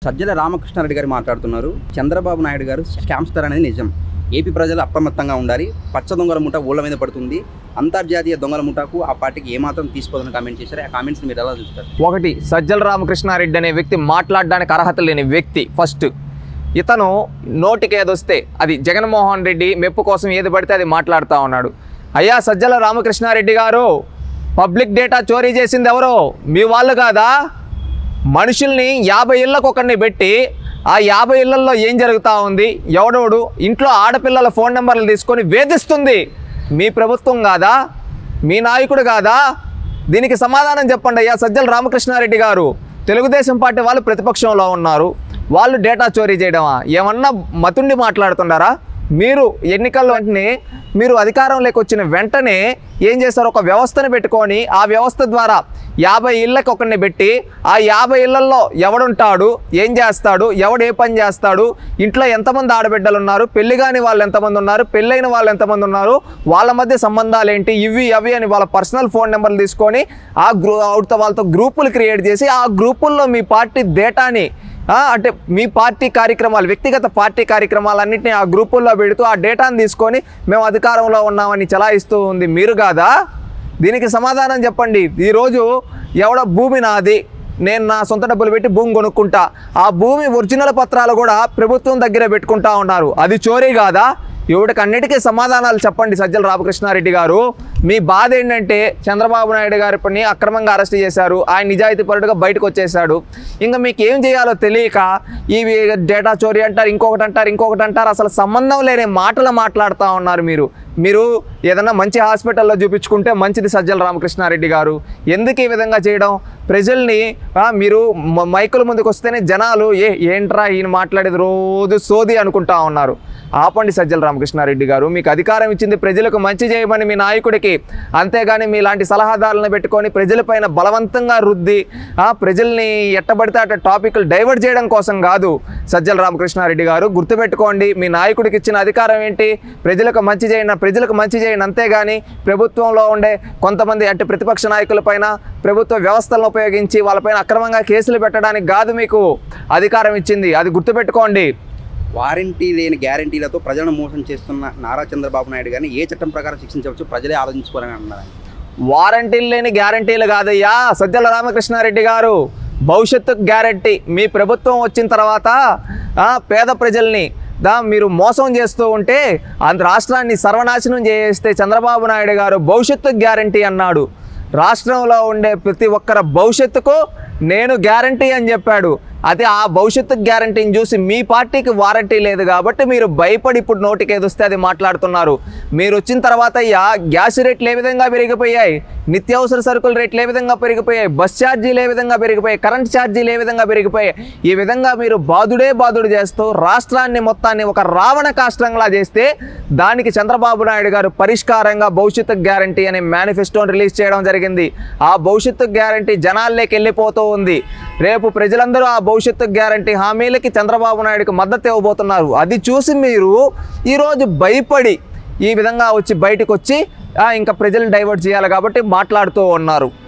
సజ్జల రామకృష్ణారెడ్డి గారు మాట్లాడుతున్నారు చంద్రబాబు నాయుడు గారు స్కామ్స్టర్ అనేది నిజం ఏపీ ప్రజలు అప్రమత్తంగా ఉండాలి పచ్చ దొంగల ముఠ ఊళ్ళ మీద పడుతుంది అంతర్జాతీయ దొంగల ముఠాకు ఆ పార్టీకి ఏమాత్రం తీసుకోదని కామెంట్ చేశారు ఆ కామెంట్స్ మీరు ఎలా చూస్తారు ఒకటి సజ్జల రామకృష్ణారెడ్డి అనే వ్యక్తి మాట్లాడడానికి అర్హత లేని వ్యక్తి ఫస్ట్ ఇతను నోటికి ఏదొస్తే అది జగన్మోహన్ రెడ్డి మెప్పు కోసం ఏది పడితే అది మాట్లాడుతూ ఉన్నాడు అయ్యా సజ్జల రామకృష్ణారెడ్డి గారు పబ్లిక్ డేటా చోరీ చేసింది ఎవరో మీ వాళ్ళు కాదా మనుషుల్ని యాభై ఇళ్ళకు ఒకరిని పెట్టి ఆ యాభై ఇళ్లలో ఏం జరుగుతూ ఉంది ఎవడోడు ఇంట్లో ఆడపిల్లల ఫోన్ నెంబర్లు తీసుకొని వేధిస్తుంది మీ ప్రభుత్వం కాదా మీ నాయకుడు కాదా దీనికి సమాధానం చెప్పండి అయ్యా సజ్జల రామకృష్ణారెడ్డి గారు తెలుగుదేశం పార్టీ వాళ్ళు ప్రతిపక్షంలో ఉన్నారు వాళ్ళు డేటా చోరీ చేయడమా ఏమన్నా మతుండి మాట్లాడుతున్నారా మీరు ఎన్నికల్లో వెంటనే మీరు అధికారంలోకి వచ్చిన వెంటనే ఏం చేస్తారు ఒక వ్యవస్థను పెట్టుకొని ఆ వ్యవస్థ ద్వారా యాభై ఇళ్ళకి ఒకరిని పెట్టి ఆ యాభై ఇళ్లలో ఎవడుంటాడు ఏం చేస్తాడు ఎవడు ఏ పని చేస్తాడు ఇంట్లో ఎంతమంది ఆడబిడ్డలు ఉన్నారు పెళ్లి కాని వాళ్ళు ఎంతమంది ఉన్నారు పెళ్ళైన వాళ్ళు ఎంతమంది ఉన్నారు వాళ్ళ మధ్య సంబంధాలు ఏంటి ఇవి అవి అని వాళ్ళ పర్సనల్ ఫోన్ నెంబర్లు తీసుకొని ఆ గ్రూ అవుతా వాళ్ళతో గ్రూపులు క్రియేట్ చేసి ఆ గ్రూపుల్లో మీ పార్టీ డేటాని ఆ, అంటే మీ పార్టీ కార్యక్రమాలు వ్యక్తిగత పార్టీ కార్యక్రమాలన్నింటినీ ఆ గ్రూపుల్లో పెడుతూ ఆ డేటాను తీసుకొని మేము అధికారంలో ఉన్నామని చలాయిస్తూ ఉంది మీరు కాదా దీనికి సమాధానం చెప్పండి ఈరోజు ఎవడ భూమి నాది నేను నా సొంత డబ్బులు పెట్టి భూమి కొనుక్కుంటా ఆ భూమి ఒరిజినల్ పత్రాలు కూడా ప్రభుత్వం దగ్గర పెట్టుకుంటా ఉన్నారు అది చోరీ కాదా ఇవిడికి అన్నిటికీ సమాధానాలు చెప్పండి సజ్జల రామకృష్ణారెడ్డి గారు మీ బాధ ఏంటంటే చంద్రబాబు నాయుడు గారి పని అక్రమంగా అరెస్ట్ చేశారు ఆయన నిజాయితీ పరుడుగా బయటకు వచ్చేసాడు ఇంకా మీకు ఏం చేయాలో తెలియక ఇవి డేటా చోరీ అంటారు ఇంకొకటి అంటారు ఇంకొకటి అంటారు అసలు సంబంధం లేని మాటలు మాట్లాడుతూ ఉన్నారు మీరు మీరు ఏదన్నా మంచి హాస్పిటల్లో చూపించుకుంటే మంచిది సజ్జల రామకృష్ణారెడ్డి గారు ఎందుకు ఈ విధంగా చేయడం ప్రజల్ని ఆ, మీరు మ- మైకుల ముందుకు వస్తేనే జనాలు ఏ ఏంట్రా ఈయన మాట్లాడేది రోజు సోది అనుకుంటా ఉన్నారు ఆపండి సజ్జల రామకృష్ణారెడ్డి గారు మీకు అధికారం ఇచ్చింది ప్రజలకు మంచి చేయమని మీ నాయకుడికి అంతేగాని మీలాంటి సలహాదారులను పెట్టుకొని ప్రజలపైన బలవంతంగా రుద్ది ఆ, ప్రజల్ని ఎట్టబడితే అట్ట టాపిక్లు డైవర్ట్ చేయడం కోసం కాదు సజ్జల రామకృష్ణారెడ్డి గారు గుర్తుపెట్టుకోండి మీ నాయకుడికి ఇచ్చిన అధికారం ఏంటి ప్రజలకు మంచి చేయండి ప్రజలకు మంచి చేయండి అంతేగాని ప్రభుత్వంలో ఉండే కొంతమంది అంటే ప్రతిపక్ష నాయకులపైన ప్రభుత్వ వ్యవస్థలను ఉపయోగించి వాళ్ళపైన అక్రమంగా కేసులు పెట్టడానికి కాదు మీకు అధికారం ఇచ్చింది అది గుర్తుపెట్టుకోండి వారంటీ లేని గ్యారంటీలతో ప్రజలను మోసం చేస్తున్న నారా చంద్రబాబు నాయుడు గారిని ఏ చట్టం ప్రకారం శిక్షించవచ్చు ప్రజలే ఆలోచించుకోవాలని అంటున్నారు వారంటీలు లేని గ్యారంటీలు కాదయ్యా సజ్జల రామకృష్ణారెడ్డి గారు భవిష్యత్తు గ్యారంటీ మీ ప్రభుత్వం వచ్చిన తర్వాత ఆ, పేద ప్రజల్ని దా మీరు మోసం చేస్తూ ఉంటే ఆంధ్ర రాష్ట్రాన్ని సర్వనాశనం చేస్తే చంద్రబాబు నాయుడు గారు భవిష్యత్తు గ్యారంటీ అన్నాడు రాష్ట్రంలో ఉండే ప్రతి ఒక్కరి భవిష్యత్తుకు నేను గ్యారంటీ అని చెప్పాడు అదే ఆ భవిష్యత్తు గ్యారంటీని చూసి మీ పార్టీకి వారంటీ లేదు కాబట్టి మీరు భయపడి ఇప్పుడు నోటికి ఏదొస్తే అది మాట్లాడుతున్నారు మీరు వచ్చిన తర్వాత అయ్యా గ్యాస్ రేట్లు ఏ విధంగా పెరిగిపోయాయి నిత్యావసర సరుకుల రేట్లు ఏ విధంగా పెరిగిపోయాయి బస్ ఛార్జీలు ఏ విధంగా పెరిగిపోయాయి కరెంట్ ఛార్జీలు ఏ విధంగా పెరిగిపోయాయి ఈ విధంగా మీరు బాదుడే బాదుడు చేస్తూ రాష్ట్రాన్ని మొత్తాన్ని ఒక రావణ కాష్టంలా చేస్తే దానికి చంద్రబాబు నాయుడు గారు పరిష్కారంగా భవిష్యత్తు గ్యారంటీ అనే మేనిఫెస్టోని రిలీజ్ చేయడం జరిగింది ఆ భవిష్యత్తు గ్యారంటీ జనాల్లోకి వెళ్ళిపోతూ ఉంది రేపు ప్రజలందరూ ఆ భవిష్యత్తు గ్యారంటీ హామీలకి చంద్రబాబు నాయుడుకి మద్దతు ఇవ్వబోతున్నారు అది చూసి మీరు ఈరోజు భయపడి ఈ విధంగా వచ్చి బయటకు వచ్చి ఆ, ఇంకా ప్రజలను డైవర్ట్ చేయాలి కాబట్టి మాట్లాడుతూ ఉన్నారు